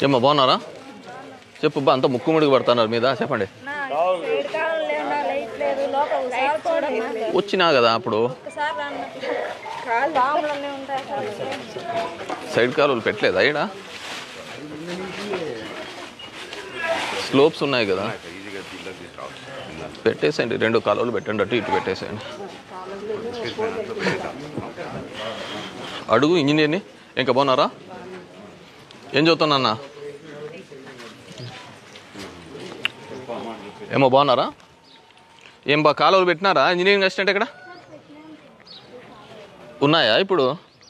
ఏమ్మా బాగున్నారా చెప్పు బా అంతా ముక్కు ముడికి పడుతున్నారు మీద చెప్పండి నా సైడ్ కాలం లేదు నా లైట్ లేదు లోపల ఒకసారి చూడమ్మా వచ్చినా కదా అప్పుడు ఒకసారి రాన్నప్పుడు బాంబులన్నీ ఉంటాయి సార్ సైడ్ కాలువలు పెట్టలేదా ఈడ స్లోప్స్ ఉన్నాయి కదా పెట్టేసేయండి రెండు కాలువలు పెట్టండి అటు ఇటు పెట్టేసేయండి అడుగు ఇంజనీర్ని ఇంకా బాగున్నారా ఏం చదువుతున్నా ఏమో బాగున్నారా ఏం బా కాలువలు పెట్టినారా ఇంజనీరింగ్ అసిస్టెంట్ ఇక్కడ ఉన్నాయా ఇప్పుడు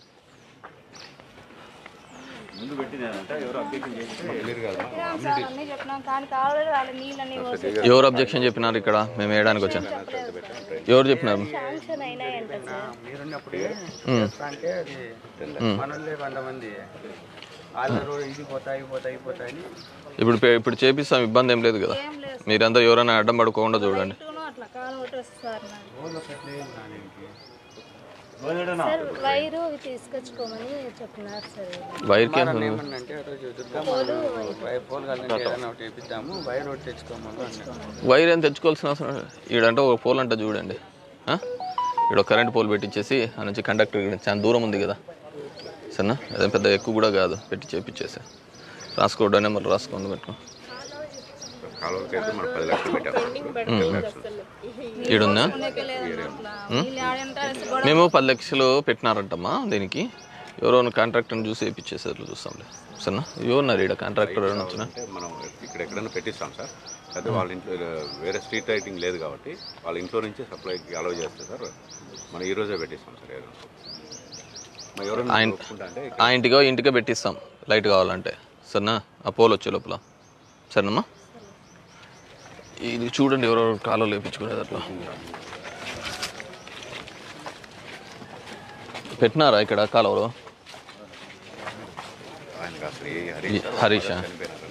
సార్ అన్నీ చెప్పినాం కానీ కావాలి వాళ్ళ నీళ్ళని పోసి ఎవరు అబ్జెక్షన్ చెప్పినారు ఇక్కడ మేము వేయడానికి వచ్చాం ఎవరు చెప్పినారు శాంక్షన్ అయినాయంట సార్ మీరున్నప్పుడే ఉమ్. అంటే అది మనోళ్ళే కొంతమంది వాళ్ళు ఇది పోతాయి పోతాయి పోతాయని ఇప్పుడు పే- ఇప్పుడు చేపిస్తాం ఇబ్బంది ఏం లేదు కదా ఏం లేదు మీరంతా ఎవరైనా అడ్డం పడుకోకుండా చూడండి సార్ అట్లా కాలం కొట్టేస్తుంది సార్ నాకు ఊళ్ళో పెట్టలేదు దానికి సార్ వైరు ఇవి తీసుకొచ్చుకోమని చెప్పినారు సార్ వైర్కి మనం ఏమన్నంటే ఆ రోజు దుర్గమ్మ వైర్ పోల్ కలిసి ఏదైనా ఒకటి వేపిద్దాము వైర్ ఒకటి తెచ్చుకోమని అన్నాం వైర్ ఏం తెచ్చుకోవాల్సిన అవసరం లేదు. ఈడంటే ఒక పోల్ అంటే చూడండి ఆ? ఈడ ఒక కరెంట్ పోల్ పెట్టించేసి ఆ నుంచి కండక్టర్ ఇక్కడ చాలా దూరం ఉంది కదా సరేనా అదేం పెద్ద ఎక్కువ కూడా కాదు పెట్టి చేపించేసి రాసుకోవడం నెంబర్ రాసుకోండి పెట్టుకో కాలువకి అయితే మనం పది లక్షలు పెట్టాము ఈడుందా వీళ్ళు ఆడంటారు గొడవ మేము పది లక్షలు పెట్టినారంటమ్మా దీనికి ఎవరో కాంట్రాక్టర్ని చూసి వేయించేసేట్లు చూస్తాంలే సరేనా ఎవరున్నారు ఈడ కాంట్రాక్టర్ ఎవరైనా వచ్చినా అంటే మనం ఇక్కడ ఎక్కడైనా పెట్టిస్తాం సార్ అదే వాళ్ళ ఇంట్లో వేరే స్ట్రీట్ లైటింగ్ లేదు కాబట్టి వాళ్ళ ఇంట్లో నుంచే సప్లైకి అలౌ చేస్తే సార్ మనం ఈ రోజే పెట్టిస్తాం సార్ ఏదో మరి ఎవరైనా ఆయన- ఒప్పుకుంటా అంటే ఆ ఇంటికో ఇంటికే పెట్టిస్తాం లైట్ కావాలంటే సరేనా ఆ పోల్ వచ్చే లోపల సరేనమ్మా ఇది చూడండి ఎవరెవరు కాలువ లేపించుకునేది అట్లా పెట్టినారా ఇక్కడ కాలువలో ఆయనకి అసలు ఏ ఈ హరీష్ హరీషా చనిపోయినారు